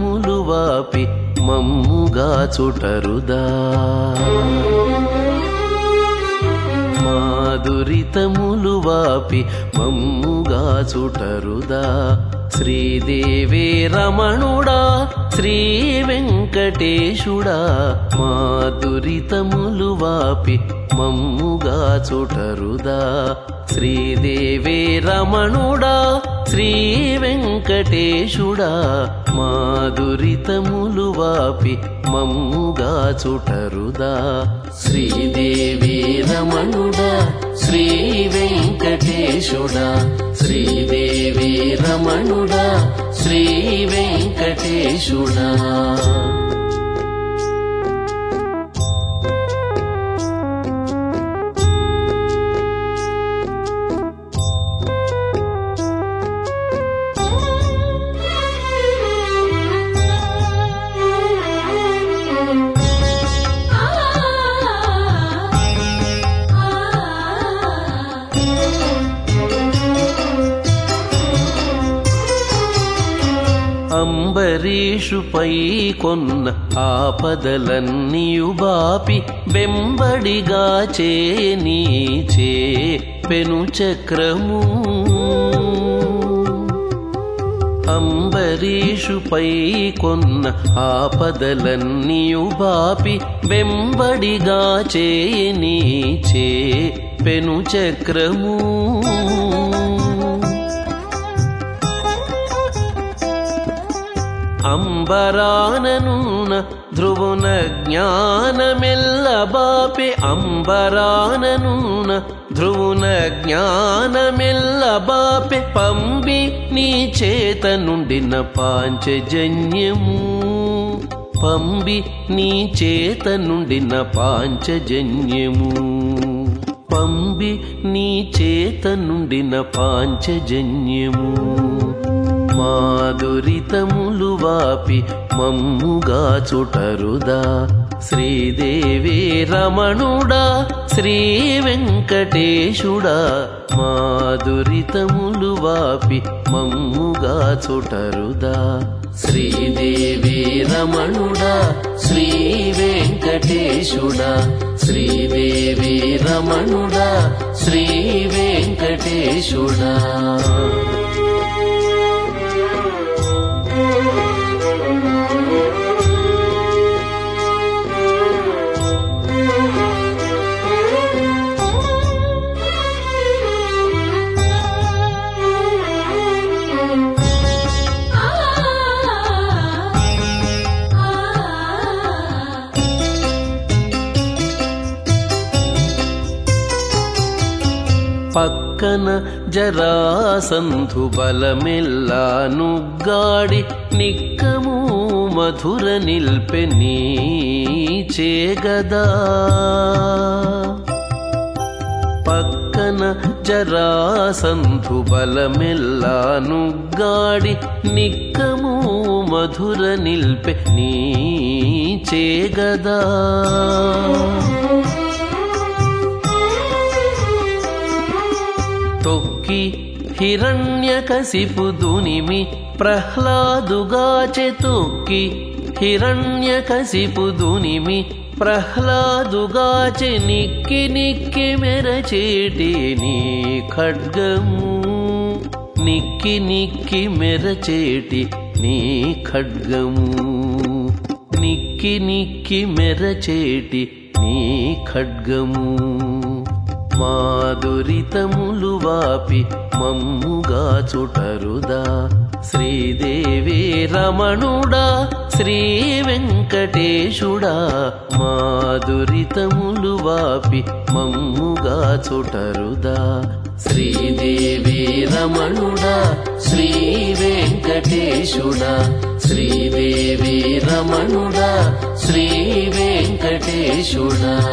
మాధురితములు వాపి మమ్ముగా చుటరుదా మాధురితములు వాపి మమ్ముగా చుటరుదా శ్రీదేవి రమణుడా శ్రీ వెంకటేశుడా మాధురితములు వాపి మమ్ముగా చుటరుదా శ్రీదేవి రమణుడా శ్రీ వెంకటేశుడా మాధురితములు వాపి మమ్ముగా చుటరుదా శ్రీదేవి రమణుడా శ్రీ వెంకటేశుడా శ్రీదేవి రమణుడా శ్రీ వెంకటేశుడా అంబరీషుపై కొన్న ఆపదలన్నీయు బాపి వెంబడిగా చేనీచే పెను చక్రము అంబరీషుపై కొన్న ఆపదలన్నీయు బాపి వెంబడిగా చేనీచే పెను చక్రము అంబరాననున ధ్రువున జ్ఞానమెల్ల బాపే అంబరాననున ధ్రువున జ్ఞానమెల్ల బాపే పంబి నీ చేత నుండిన పాంచజన్యము పంబి నీ చేత నుండిన పాంచజన్యము పంబి నీ చేత నుండిన పాంచజన్యము మాధురితములు వాపి మమ్ముగా చుటరుదా శ్రీదేవి రమణుడా శ్రీ వెంకటేశుడా మాధురితములు వాపి మమ్ముగా చుటరుదా శ్రీదేవి రమణుడా శ్రీ వెంకటేశుడా శ్రీదేవి రమణుడా శ్రీ వెంకటేశుడా పక్కన జరాసంధు బలమెల్లా నుగ్గాడి నిక్కము మధుర నిల్పె నీ చేగదా పక్కన జరాసంధు బలమెల్లా నుగ్గాడి నిక్కము మధుర నిల్పె నీ చేగదా తొక్కి హిరణ్యకశిపు దునిమి ప్రహ్లాదుగాచె తొక్కి హిరణ్యకశిపు దునిమి ప్రహ్లాదుగాచె నిక్కి నిక్కి మెరచేటి నీ ఖడ్గము నిక్కి నిక్కి మెరచేటి నీ ఖడ్గము నిక్కి నిక్కి మెరచేటి నీ ఖడ్గము మాధురితములు వాపి మమ్ముగా చుటరుదా శ్రీదేవి రమణుడా శ్రీ వెంకటేశుడా మాధురితములు వాపి మమ్ముగా చుటరుదా శ్రీదేవి రమణుడా శ్రీ వెంకటేశుడా శ్రీదేవి రమణుడా శ్రీ వెంకటేశుడా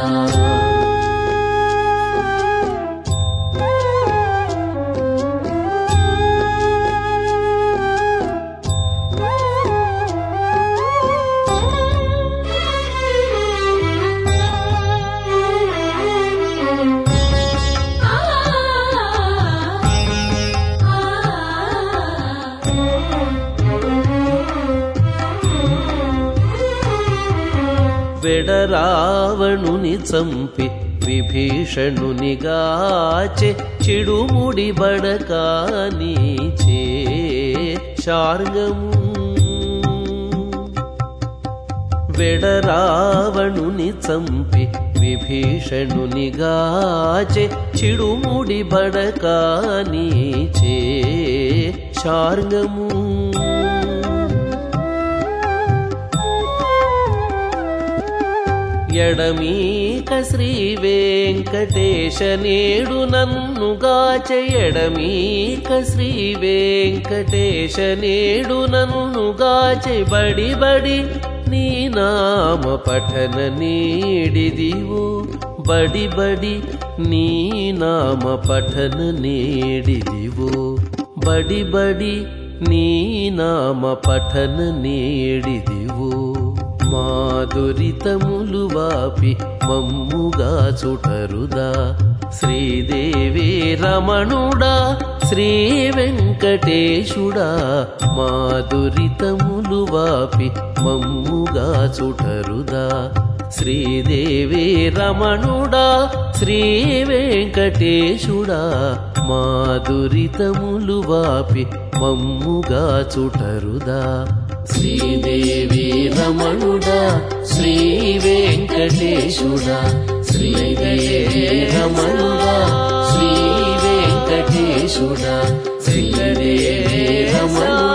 వెడరావణుని చంపి విభీషణునిగాచె చిడుముడి బడకానీచే శార్గము వెడరావణుని చంపి విభీషణునిగాచె చిడుముడి బడకానీచే శార్గము ఎడమీక శ్రీ వెంకటేశ నేడు నన్నుగాచె ఎడమీక శ్రీ వెంకటేశ నేడు నన్నుగాచె బడి బడి నీ నామ పఠన నీడిదివో బడి బడి నీ నామ పఠన నీడిదివో బడి బడి నీ నామ పఠన నీడిదివో మాధురితములు వాపి మమ్ముగా చుటరుదా శ్రీదేవి రమణుడా శ్రీ వెంకటేశుడా మాధురితములు వాపి మమ్ముగా చుటరుదా శ్రీదేవి రమణుడా శ్రీ వెంకటేశుడా మాధురితములు వాపి మమ్ముగా చుటరుదా శ్రీదేవి రమణుడా శ్రీ వెంకటేశుడా శ్రీదేవి రమణుడా శ్రీ వెంకటేశుడా శ్రీదేవి రమణుడా